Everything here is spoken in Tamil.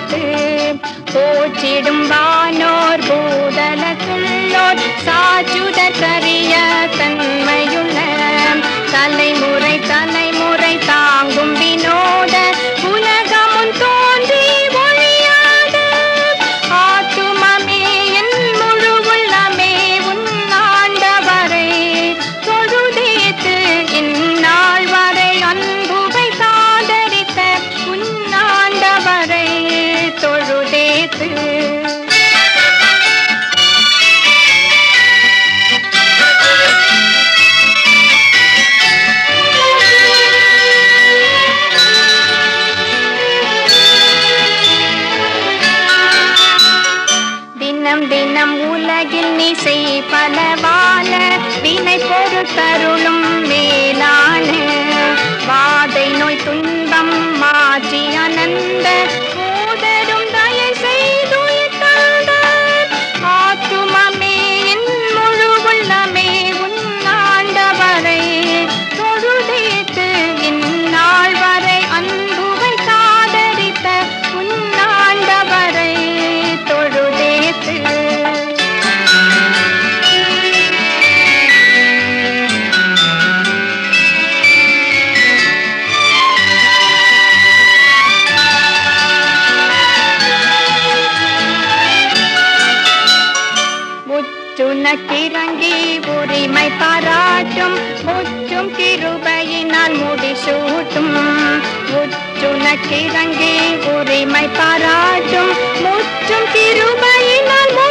தொழுதேத்து போற்றிடும் வானோர் பூதலத்துள்ளோர் சாச்சுதற்கரிய தன்மையுள்ள தலைமுறை தலைமுறை தாங்கும் வினோத உலகமுன் தோன்றி ஒழியாத ஆத்துமமே என் முழு உள்ளமே உன் ஆண்டவரை தொழுதேத்து இந்நாள் வரை அன்புவை சாதரித்த உன் ஆண்டவரை தொழுதேத்து தினம் தினம் உலகில் நீசை பலவால வினை பொறுத்தருளும் மேலான வாதை நோய் துன்பம் மாற்றி அனந்த போதரும் தயை செய்து தந்தார் ஆத்துமமே என் முழு உள்ளமே உன் ஆண்டவரை தொழுதேத்து இந்நாள் வரை அன்புவை சாதரித்த உன் ஆண்டவரை தொழுதேத்து முற்றுனக்கிறங்கி உரிமை பாராட்டும் முற்றும் கிருபையினால் முடிசூட்டும் முற்றுனக்கிறங்கி உரிமை பாராட்டும் முற்றும் கிருபையினால்